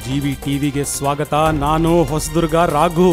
GV ಟಿವಿಗೆ ಸ್ವಾಗತ ನಾನು ಹೊಸದುರ್ಗ ರಾಘು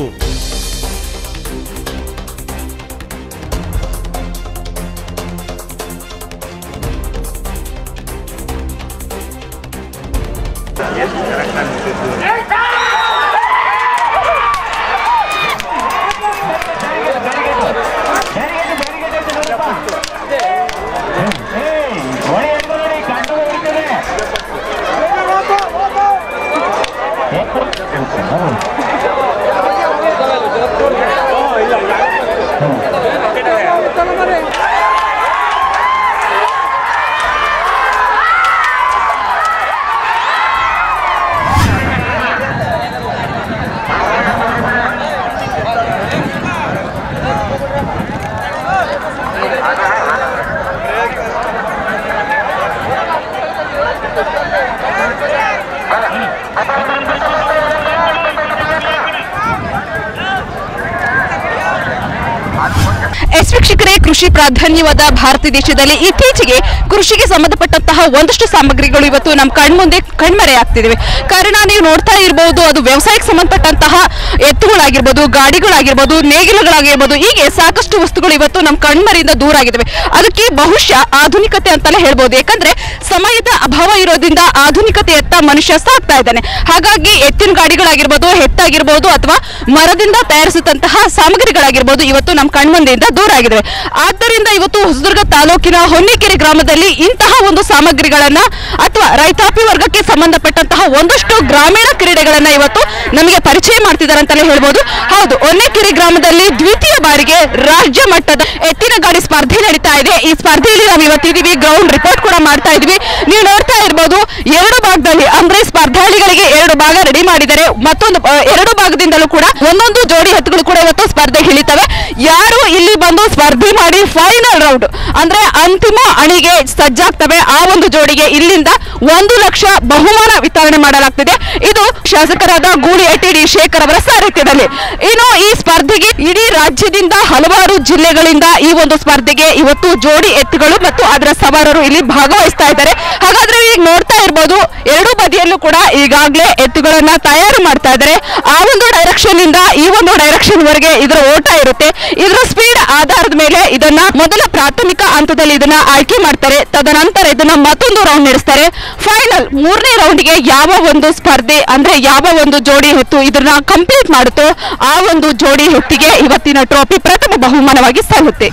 ಎಸ್ ವೀಕ್ಷಕರೇ ಕೃಷಿ ಪ್ರಾಧಾನ್ಯವಾದ ಭಾರತ ದೇಶದಲ್ಲಿ ಇತ್ತೀಚೆಗೆ ಕೃಷಿಗೆ ಸಂಬಂಧಪಟ್ಟಂತಹ ಒಂದಷ್ಟು ಸಾಮಗ್ರಿಗಳು ಇವತ್ತು ನಮ್ಮ ಕಣ್ಮುಂದೆ ಕಣ್ಮರೆ ಆಗ್ತಿವೆ ಕಾರಣ ನೀವು ನೋಡ್ತಾ ಇರಬಹುದು ಅದು ವ್ಯವಸಾಯಕ್ಕೆ ಸಂಬಂಧಪಟ್ಟಂತಹ ಎತ್ತುಗಳಾಗಿರ್ಬೋದು ಗಾಡಿಗಳಾಗಿರ್ಬೋದು ನೇಗಿಲುಗಳಾಗಿರ್ಬೋದು ಹೀಗೆ ಸಾಕಷ್ಟು ವಸ್ತುಗಳು ಇವತ್ತು ನಮ್ಮ ಕಣ್ಮರೆಯಿಂದ ದೂರ ಆಗಿದ್ದಾವೆ ಅದಕ್ಕೆ ಬಹುಶಃ ಆಧುನಿಕತೆ ಅಂತಾನೆ ಹೇಳ್ಬೋದು ಯಾಕಂದ್ರೆ ಸಮಯದ ಅಭಾವ ಇರೋದ್ರಿಂದ ಆಧುನಿಕತೆಯತ್ತ ಮನುಷ್ಯ ಸಾಕ್ತಾ ಇದ್ದಾನೆ ಹಾಗಾಗಿ ಎತ್ತಿನ ಗಾಡಿಗಳಾಗಿರ್ಬೋದು ಹೆತ್ತಾಗಿರ್ಬೋದು ಅಥವಾ ಮರದಿಂದ ತಯಾರಿಸಿದಂತಹ ಸಾಮಗ್ರಿಗಳಾಗಿರ್ಬೋದು ಇವತ್ತು ನಮ್ಮ ಕಣ್ಮುಂದೆಯಿಂದ ದೂರ ಆಗಿದ್ದಾವೆ ಆದ್ದರಿಂದ ಇವತ್ತು ಹೊಸದುರ್ಗ ತಾಲೂಕಿನ ಹೊನ್ನಿಕೆರೆ ಗ್ರಾಮದಲ್ಲಿ ಇಂತಹ ಒಂದು ಸಾಮಗ್ರಿಗಳನ್ನ ಅಥವಾ ರೈತಾಪಿ ವರ್ಗಕ್ಕೆ ಸಂಬಂಧಪಟ್ಟಂತಹ ಒಂದಷ್ಟು ಗ್ರಾಮೀಣ ಕ್ರೀಡೆಗಳನ್ನ ಇವತ್ತು ನಮಗೆ ಪರಿಚಯ ಮಾಡ್ತಿದ್ದಾರೆ ಅಂತಾನೆ ಹೇಳ್ಬೋದು ಹೌದು ಹೊನ್ನೆಕೆರೆ ಗ್ರಾಮದಲ್ಲಿ ದ್ವಿತೀಯ ಬಾರಿಗೆ ರಾಜ್ಯ ಮಟ್ಟದ ಎತ್ತಿನ ಗಾಡಿ ಸ್ಪರ್ಧೆ ನಡೀತಾ ಇದೆ ಈ ಸ್ಪರ್ಧೆಯಲ್ಲಿ ನಾವು ಇವತ್ತಿದೀವಿ ಗ್ರೌಂಡ್ ರಿಪೋರ್ಟ್ ಕೂಡ ಮಾಡ್ತಾ ಇದ್ವಿ ನೀವು ನೋಡ್ತಾ ಇರ್ಬೋದು ಎರಡು ಭಾಗದಲ್ಲಿ ಅಂದ್ರೆ ಸ್ಪರ್ಧಾಳಿಗಳಿಗೆ ಎರಡು ಭಾಗ ರೆಡಿ ಮಾಡಿದ್ದಾರೆ ಮತ್ತೊಂದು ಆ, ಎರಡು ಭಾಗದಿಂದಲೂ ಕೂಡ ಒಂದೊಂದು ಜೋಡಿ ಎತ್ತುಗಳು ಕೂಡ ಇವತ್ತು ಸ್ಪರ್ಧೆ ಇಳಿತವೆ ಯಾರು ಇಲ್ಲಿ ಬಂದು ಸ್ಪರ್ಧೆ ಮಾಡಿ ಫೈನಲ್ ರೌಂಡ್ ಅಂದ್ರೆ ಅಂತಿಮ ಅಣಿಗೆ ಸಜ್ಜಾಗ್ತವೆ ಆ ಒಂದು ಜೋಡಿಗೆ ಇಲ್ಲಿಂದ ಒಂದು ಲಕ್ಷ ಬಹುಮಾನ ವಿತರಣೆ ಮಾಡಲಾಗ್ತಿದೆ ಇದು ಶಾಸಕರಾದ ಗೂಳಿ ಡಿ ಶೇಖರ್ ಅವರ ಸಾರಥ್ಯದಲ್ಲಿ ಇನ್ನು ಈ ಸ್ಪರ್ಧೆಗೆ ಇಡೀ ರಾಜ್ಯದಿಂದ ಹಲವಾರು ಜಿಲ್ಲೆಗಳಿಂದ ಈ ಒಂದು ಸ್ಪರ್ಧೆಗೆ ಇವತ್ತು ಜೋಡಿ ಎತ್ತುಗಳು ಮತ್ತು ಅದರ ಸವಾರರು ಇಲ್ಲಿ ಭಾಗವಹಿಸ್ತಾ ಇದ್ದಾರೆ ಹಾಗಾದ್ರೆ ಈಗ ನೋಡ್ತಾ ಇರ್ಬೋದು ಎರಡು ಬದಿಯಲ್ಲೂ ಕೂಡ ಈಗಾಗಲೇ ಎತ್ತುಗಳನ್ನ ತಯಾರು ಮಾಡ್ತಾ ಇದ್ದಾರೆ ಆ ಒಂದು ಡೈರೆಕ್ಷನ್ ಇಂದ ಈ ಒಂದು ಡೈರೆಕ್ಷನ್ ವರೆಗೆ ಇದರ ಓಟ ಇರುತ್ತೆ ಇದರ ಸ್ಪೀಡ್ ಆಧಾರದ ಮೇಲೆ ಇದನ್ನ ಮೊದಲ ಪ್ರಾಥಮಿಕ ಹಂತದಲ್ಲಿ ಇದನ್ನ ಆಯ್ಕೆ ಮಾಡ್ತಾರೆ ತದನಂತರ ಇದನ್ನ ಮತ್ತೊಂದು ರೌಂಡ್ ನಡೆಸ್ತಾರೆ ಫೈನಲ್ ಮೂರನೇ ರೌಂಡ್ಗೆ ಯಾವ ಒಂದು ಸ್ಪರ್ಧೆ ಅಂದ್ರೆ ಯಾವ ಒಂದು ಜೋಡಿ ಎತ್ತು ಇದನ್ನ ಕಂಪ್ಲೀಟ್ ಮಾಡುತ್ತೋ ಆ ಒಂದು ಜೋಡಿ ಎತ್ತಿಗೆ ಇವತ್ತಿನ ಟ್ರೋಫಿ ಪ್ರಥಮ ಬಹುಮಾನವಾಗಿ ಸಲ್ಲುತ್ತೆ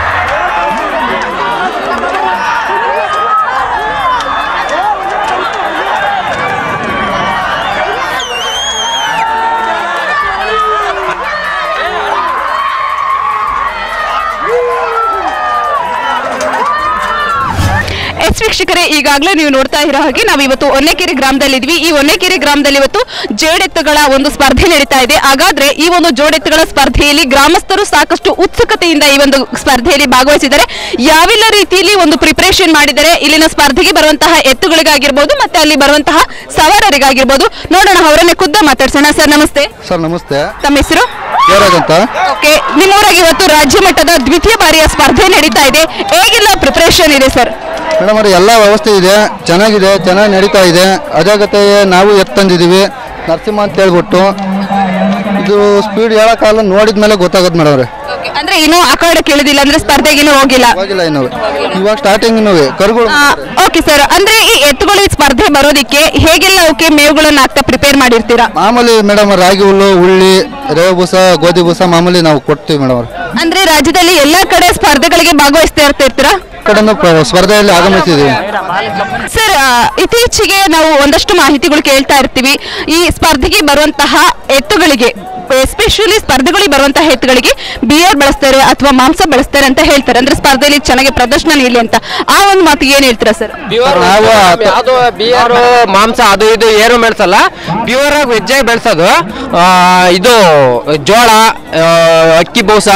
ಎಸ್ ವೀಕ್ಷಕರೇ ಈಗಾಗಲೇ ನೀವು ನೋಡ್ತಾ ಇರೋ ಹಾಗೆ ನಾವು ಇವತ್ತು ಒನ್ನೆಕೆರೆ ಗ್ರಾಮದಲ್ಲಿದ್ವಿ ಈ ಒನ್ನೆಕೆರೆ ಗ್ರಾಮದಲ್ಲಿ ಇವತ್ತು ಜೋಡೆತ್ತುಗಳ ಒಂದು ಸ್ಪರ್ಧೆ ನಡೀತಾ ಇದೆ ಹಾಗಾದ್ರೆ ಈ ಒಂದು ಜೋಡೆತ್ತುಗಳ ಸ್ಪರ್ಧೆಯಲ್ಲಿ ಗ್ರಾಮಸ್ಥರು ಸಾಕಷ್ಟು ಉತ್ಸುಕತೆಯಿಂದ ಈ ಒಂದು ಸ್ಪರ್ಧೆಯಲ್ಲಿ ಭಾಗವಹಿಸಿದ್ದಾರೆ ಯಾವೆಲ್ಲ ರೀತಿಯಲ್ಲಿ ಒಂದು ಪ್ರಿಪರೇಷನ್ ಮಾಡಿದ್ದಾರೆ ಇಲ್ಲಿನ ಸ್ಪರ್ಧೆಗೆ ಬರುವಂತಹ ಎತ್ತುಗಳಿಗಾಗಿರ್ಬೋದು ಮತ್ತೆ ಅಲ್ಲಿ ಬರುವಂತಹ ಸವಾರರಿಗಾಗಿರ್ಬೋದು ನೋಡೋಣ ಅವರನ್ನೇ ಖುದ್ದ ಮಾತಾಡ್ಸೋಣ ಸರ್ ನಮಸ್ತೆ ಸರ್ ನಮಸ್ತೆ ತಮ್ಮ ಹೆಸರು ದೇವರಾಜ್ ಅಂತ ಓಕೆ ನಿಮ್ಮೂರಾಗಿ ಇವತ್ತು ರಾಜ್ಯ ಮಟ್ಟದ ದ್ವಿತೀಯ ಬಾರಿಯ ಸ್ಪರ್ಧೆ ನಡೀತಾ ಇದೆ ಹೇಗೆಲ್ಲ ಪ್ರಿಪರೇಷನ್ ಇದೆ ಸರ್ ಮೇಡಮ್ ಅವ್ರೆ ಎಲ್ಲ ವ್ಯವಸ್ಥೆ ಇದೆ ಚೆನ್ನಾಗಿದೆ ಚೆನ್ನಾಗಿ ನಡೀತಾ ಇದೆ ಅದೇ ಜೊತೆ ನಾವು ಎತ್ತು ತಂದಿದ್ದೀವಿ ನರಸಿಂಹ ಅಂತ ಹೇಳ್ಬಿಟ್ಟು ಇದು ಸ್ಪೀಡ್ ಹೇಳೋಕ್ಕಾಗಲ್ಲ ನೋಡಿದ ಮೇಲೆ ಗೊತ್ತಾಗುತ್ತೆ ಮೇಡಮ್ ಅವ್ರೆ ಅಂದ್ರೆ ಇನ್ನೂ ಅಖಾಡ ಕೇಳಿದಿಲ್ಲ ಅಂದ್ರೆ ಸ್ಪರ್ಧೆಗೆ ಇನ್ನೂ ಹೋಗಿಲ್ಲ ಹೋಗಿಲ್ಲ ಇನ್ನೂ ಇವಾಗ ಸ್ಟಾರ್ಟಿಂಗ್ ಇನ್ನೂ ಕರುಗಳು ಓಕೆ ಸರ್ ಅಂದ್ರೆ ಈ ಎತ್ತುಗಳು ಈ ಸ್ಪರ್ಧೆ ಬರೋದಕ್ಕೆ ಹೇಗೆಲ್ಲ ಅವಕ್ಕೆ ಮೇವುಗಳನ್ನ ಹಾಕ್ತಾ ಪ್ರಿಪೇರ್ ಮಾಡಿರ್ತೀರಾ ಮಾಮೂಲಿ ಮೇಡಮ್ ರಾಗಿ ಹುಲ್ಲು ಉಳ್ಳಿ ರೇವ ಬೂಸ ಗೋಧಿ ಬೂಸ ಮಾಮೂಲಿ ನಾವು ಕೊಡ್ತೀವಿ ಮೇಡಮ್ ಅವ್ರೆ ಅಂದ್ರೆ ರಾಜ್ಯದಲ್ಲಿ ಎಲ್ಲಾ ಕಡೆ ಸ್ಪರ್ಧೆಗಳಿಗೆ ಭಾಗವಹಿಸ್ತಾ ಇರ್ತಿರ್ತೀರಾ ಕಡೆನೂ ಪ- ಸ್ಪರ್ಧೆಯಲ್ಲಿ ಆಗಮಿಸಿದ್ದೀವಿ ಸರ್ ಆ, ಇತ್ತೀಚೆಗೆ ನಾವು ಒಂದಷ್ಟು ಮಾಹಿತಿಗಳು ಕೇಳ್ತಾ ಇರ್ತೀವಿ ಈ ಸ್ಪರ್ಧೆಗೆ ಬರುವಂತಹ ಎತ್ತುಗಳಿಗೆ ಎಸ್ಪೆಷಲಿ ಸ್ಪರ್ಧೆಗಳಿಗೆ ಬರುವಂತಹ ಎತ್ತುಗಳಿಗೆ ಬಿಯರ್ ಬಳಸ್ತಾರೆ ಅಥವಾ ಮಾಂಸ ಬಳಸ್ತಾರೆ ಅಂತ ಹೇಳ್ತಾರೆ ಅಂದ್ರೆ ಸ್ಪರ್ಧೆಯಲ್ಲಿ ಚೆನ್ನಾಗಿ ಪ್ರದರ್ಶನ ನೀಡಲಿ ಅಂತ ಆ ಒಂದು ಮಾತಿಗೆ ಏನ್ ಹೇಳ್ತೀರಾ ಸರ್ ಪ್ಯೂರ್ ನಾವು ಅದು ಬಿಯರು ಮಾಂಸ ಅದು ಇದು ಏನು ಬೆಳೆಸಲ್ಲ ಪ್ಯೂರ್ ಆಗಿ ವೆಜ್ ಆಗಿ ಬೆಳೆಸೋದು ಇದು ಜೋಳ ಆ, ಅಕ್ಕಿ ಬೂಸ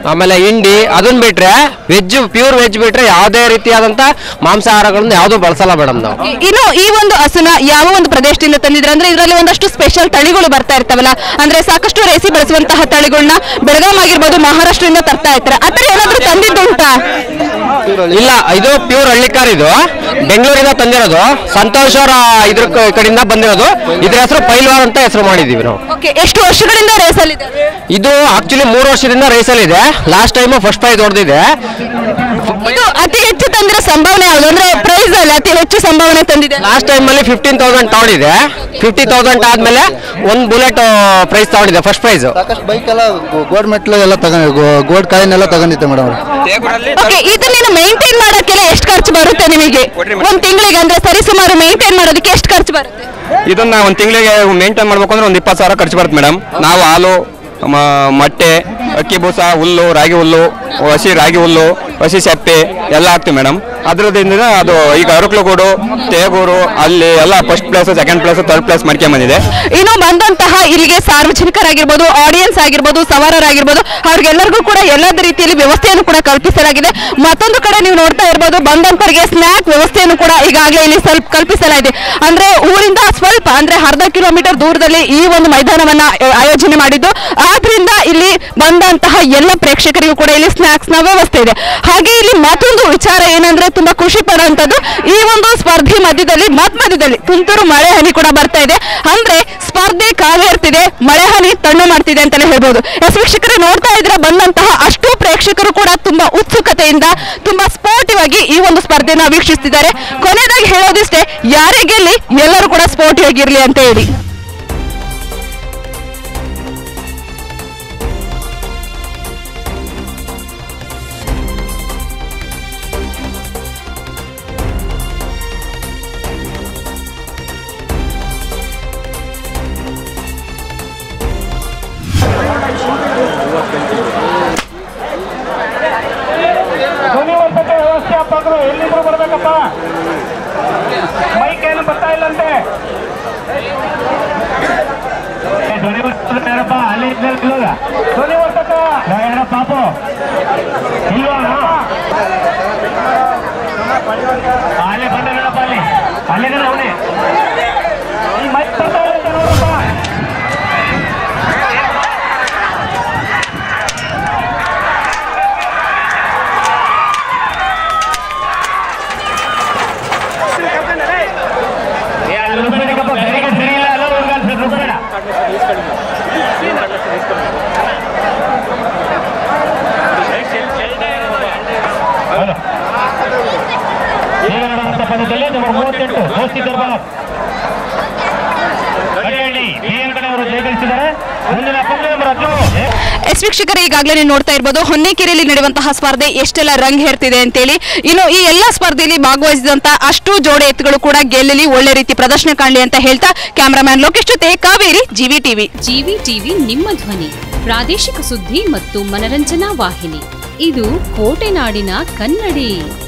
ಆಮೇಲೆ ಹಿಂಡಿ ಅದನ್ನ ಬಿಟ್ರೆ ವೆಜ್ ಪ್ಯೂರ್ ವೆಜ್ ಬಿಟ್ರೆ ಯಾವುದೇ ರೀತಿಯಾದಂತ ಮಾಂಸಾಹಾರಗಳನ್ನ ಯಾವುದು ಬಳಸಲ್ಲ ಮೇಡಮ್ ನಾವು ಇನ್ನು ಈ ಒಂದು ಹಸುನ ಯಾವ ಒಂದು ಪ್ರದೇಶದಿಂದ ತಂದಿದ್ರೆ ಅಂದ್ರೆ ಇದರಲ್ಲಿ ಒಂದಷ್ಟು ಸ್ಪೆಷಲ್ ತಳಿಗಳು ಬರ್ತಾ ಇರ್ತಾವಲ್ಲ ಅಂದ್ರೆ ಸಾಕಷ್ಟು ರೇಸಿ ಬಳಸುವಂತಹ ತಳಿಗಳನ್ನ ಬೆಳಗಾಂ ಆಗಿರ್ಬೋದು ಮಹಾರಾಷ್ಟ್ರದಿಂದ ತರ್ತಾ ಇರ್ತಾರೆ ಆ ಥರ ಏನಾದ್ರು ತಂದಿದ್ದುಂಟಾ ಇಲ್ಲ ಇದು ಪ್ಯೂರ್ ಹಳ್ಳಿಕಾರ್ ಇದು ಬೆಂಗಳೂರಿಂದ ತಂದಿರೋದು ಸಂತೋಷ್ ಅವರ ಇದ್ರ ಕ- ಕಡೆಯಿಂದ ಬಂದಿರೋದು ಇದ್ರ ಹೆಸರು ಪೈಲ್ವಾನ್ ಅಂತ ಹೆಸರು ಮಾಡಿದೀವಿ ನಾವು ಓಕೆ ಎಷ್ಟು ವರ್ಷಗಳಿಂದ ರೇಸಲ್ಲಿದೆ ಇದು ಆಕ್ಚುಲಿ ಮೂರು ವರ್ಷದಿಂದ ರೇಸಲ್ಲಿ ಇದೆ ಲಾಸ್ಟ್ ಟೈಮ್ ಫಸ್ಟ್ ಪ್ರೈಸ್ ಹೊಡೆದಿದೆ ಇದು ಅತಿ ಹೆಚ್ಚು ತಂದಿರೋ ಸಂಭಾವನೆ ಯಾವುದು ಅಂದ್ರೆ ಪ್ರೈಸ್ ಅಲ್ಲಿ ಅತಿ ಹೆಚ್ಚು ಸಂಭಾವನೆ ತಂದಿದೆ ಲಾಸ್ಟ್ ಟೈಮ್ ಅಲ್ಲಿ ಫಿಫ್ಟೀನ್ ತೌಸಂಡ್ ತಗೊಂಡಿದೆ ಫಿಫ್ಟಿ ತೌಸಂಡ್ ಆದ್ಮೇಲೆ ಒಂದು ಬುಲೆಟ್ ಪ್ರೈಸ್ ತಗೊಂಡಿದೆ ಫಸ್ಟ್ ಪ್ರೈಸ್ ಸಾಕಷ್ಟು ಬೈಕ್ ಎಲ್ಲ ಗೋಡ್ ಮೆಟ್ಲು ಎಲ್ಲ ತಗೊಂಡು ಗೋಡ್ ಕಾಯಿನೆಲ್ಲ ತಗೊಂಡಿದ್ದೆ ಮೇಡಮ್ ಓಕೆ ಇದನ್ನ ಮೇಂಟೈನ್ ಮಾಡೋಕ್ಕೆಲ್ಲ ಎಷ್ಟು ಖರ್ಚು ಬರುತ್ತೆ ನಿಮಗೆ ಒಂದ್ ತಿಂಗಳಿಗೆ ಅಂದ್ರೆ ಸರಿ ಸುಮಾರು ಮೇಂಟೈನ್ ಮಾಡೋದಕ್ಕೆ ಎಷ್ಟು ಖರ್ಚು ಬರುತ್ತೆ ಇದನ್ನ ಒಂದು ತಿಂಗಳಿಗೆ ಮೇಂಟೈನ್ ಮಾಡ್ಬೇಕು ಅಂದ್ರೆ ಒಂದು ಇಪ್ಪತ್ತು ಸಾವಿರ ಖರ್ಚು ಬರುತ್ತೆ ಮೇಡಮ್ ನಾವು ಹಾಲು ಮ- ಮೊಟ್ಟೆ ಅಕ್ಕಿ ಬೂಸ ಹುಲ್ಲು ರಾಗಿ ಹುಲ್ಲು ಹಸಿ ರಾಗಿ ಹುಲ್ಲು ಹಸಿ ಸೆಪ್ಪೆ ಎಲ್ಲ ಹಾಕ್ತೀವಿ ಮೇಡಮ್ ಅದರದಿಂದ ಅದು ಈಗ ಅರಕಲಗೂಡು ತೇಗೂರು ಅಲ್ಲಿ ಎಲ್ಲ first place second place third place ಮಾಡ್ಕೊಂಬಂದಿದೆ ಇನ್ನು ಬಂದಂತಹ ಇಲ್ಲಿಗೆ ಸಾರ್ವಜನಿಕರಾಗಿರ್ಬೋದು ಆಡಿಯನ್ಸ್ ಆಗಿರ್ಬೋದು ಸವಾರರಾಗಿರ್ಬೋದು ಅವ್ರಿಗೆಲ್ಲರಿಗೂ ಕೂಡ ಎಲ್ಲದ ರೀತಿಯಲ್ಲಿ ವ್ಯವಸ್ಥೆಯನ್ನು ಕೂಡ ಕಲ್ಪಿಸಲಾಗಿದೆ ಮತ್ತೊಂದು ಕಡೆ ನೀವು ನೋಡ್ತಾ ಇರ್ಬೋದು ಬಂದಂತವರಿಗೆ ಸ್ನಾಕ್ ವ್ಯವಸ್ಥೆಯನ್ನು ಕೂಡ ಈಗಾಗಲೇ ಇಲ್ಲಿ ಸ್ವಲ್ಪ ಕಲ್ಪಿಸಲಾಗಿದೆ ಅಂದ್ರೆ ಊರಿಂದ ಸ್ವಲ್ಪ ಅಂದ್ರೆ ಅರ್ಧ ಕಿಲೋಮೀಟರ್ ದೂರದಲ್ಲಿ ಈ ಒಂದು ಮೈದಾನವನ್ನ ಆ, ಆಯೋಜನೆ ಮಾಡಿದ್ದು ಆದ್ರಿಂದ ಇಲ್ಲಿ ಬಂದಂತಹ ಎಲ್ಲ ಪ್ರೇಕ್ಷಕರಿಗೂ ಕೂಡ ಇಲ್ಲಿ ಸ್ನಾಕ್ಸ್ ನ ವ್ಯವಸ್ಥೆ ಇದೆ ಹಾಗೆ ಇಲ್ಲಿ ಮತ್ತೊಂದು ವಿಚಾರ ಏನಂದ್ರೆ ತುಂಬಾ ಖುಷಿ ಪಡುವಂತದ್ದು ಈ ಒಂದು ಸ್ಪರ್ಧೆ ಮಧ್ಯದಲ್ಲಿ ಮಧ್ಯ ಮಧ್ಯದಲ್ಲಿ ತುಂತುರು ಮಳೆ ಹನಿ ಕೂಡ ಬರ್ತಾ ಇದೆ ಅಂದ್ರೆ ಸ್ಪರ್ಧೆ ಕಾವೇರ್ತಿದೆ ಮಳೆ ಹನಿ ತಣ್ಣು ಮಾಡ್ತಿದೆ ಅಂತಾನೆ ಹೇಳ್ಬೋದು ಎಸ್ ವೀಕ್ಷಕರು ನೋಡ್ತಾ ಇದ್ರೆ ಬಂದಂತಹ ಅಷ್ಟು ಪ್ರೇಕ್ಷಕರು ಕೂಡ ತುಂಬಾ ಉತ್ಸುಕತೆಯಿಂದ ತುಂಬಾ ಸ್ಪೋರ್ಟಿವ್ ಆಗಿ ಈ ಒಂದು ಸ್ಪರ್ಧೆನ ವೀಕ್ಷಿಸ್ತಿದ್ದಾರೆ ಕೊನೆಯದಾಗಿ ಹೇಳೋದಿಷ್ಟೇ ಯಾರೇ ಗೆಲ್ಲಿ ಎಲ್ಲರೂ ಕೂಡ ಸ್ಪೋರ್ಟಿವ್ ಆಗಿರ್ಲಿ ಅಂತ ಹೇಳಿ ಧ್ವನಿವರ್ಧಕ ವ್ಯವಸ್ಥಾಪಕರು ಎಲ್ಲಿಂದ ಬರ್ಬೇಕಪ್ಪ ಮೈಕ್ ಏನು ಬರ್ತಾ ಇಲ್ಲಂತೆ ಏ, ಧ್ವನಿವರ್ಧಕ ಯಾರಪ್ಪ ಅಲ್ಲಿ ಇದ್ನಲ್ಲ ಧ್ವನಿವರ್ಧಕ ಯಾರ ಪಾಪು ಇಲ್ವಾ ಅಲ್ಲಿ ಬಂದ ನೋಡಪ್ಪ ಅಲ್ಲಿ ಅಲ್ಲಿಗೆ ಅವನೇ ಈ ಮೈಕ್ ಬರ್ತಾ ಇಲ್ಲಂತೆ ನೋಡಪ್ಪ ಏ, ಅಲ್ಲಿ ರುಬ್ಬೇಡಕ್ಕಪ್ಪ, ಗಾಡಿಗೆ ಸರಿ ಇಲ್ಲ ಅಲ್ಲ ಹುಡುಗ ಅಂತ ರುಬ್ಬೇಡ. ಹೌದು. ಈಗ ನಡೆದಂತ ಪಂದ್ಯದಲ್ಲಿ ನಂಬರ್ ಮೂವತ್ತೆಂಟು ದೋಸ್ತಿ ದರ್ಬಾರ್ ಗಡಿಹಳ್ಳಿ ಬಿಎನ್ ಕಡೆಯವರು ಜಯಗಳಿಸಿದ್ದಾರೆ ಮುಂದಿನ ಪಂದ್ಯ ನಂಬರ್ ಹದಿನೇಳು ಎಸ್ ವೀಕ್ಷಕರೇ ಈಗಾಗಲೇ ನೀವು ನೋಡ್ತಾ ಇರ್ಬೋದು ಹೊನ್ನೆಕೆರೆಯಲ್ಲಿ ನಡೆಯುವಂತಹ ಸ್ಪರ್ಧೆ ಎಷ್ಟೆಲ್ಲ ರಂಗ್ ಹೇರ್ತಿದೆ ಅಂತೇಳಿ ಇನ್ನು ಈ ಎಲ್ಲಾ ಸ್ಪರ್ಧೆಯಲ್ಲಿ ಭಾಗವಹಿಸಿದಂತ ಅಷ್ಟು ಜೋಡಿ ಎತ್ತುಗಳು ಕೂಡ ಗೆಲ್ಲಲಿ ಒಳ್ಳೆ ರೀತಿ ಪ್ರದರ್ಶನ ಕಾಣಲಿ ಅಂತ ಹೇಳ್ತಾ ಕ್ಯಾಮರಾಮ್ಯಾನ್ ಲೋಕೇಶ್ ಜೊತೆ Kaveri GV TV GV TV ನಿಮ್ಮ ಧ್ವನಿ ಪ್ರಾದೇಶಿಕ ಸುದ್ದಿ ಮತ್ತು ಮನರಂಜನಾ ವಾಹಿನಿ ಇದು ಕೋಟೆನಾಡಿನ ಕನ್ನಡಿ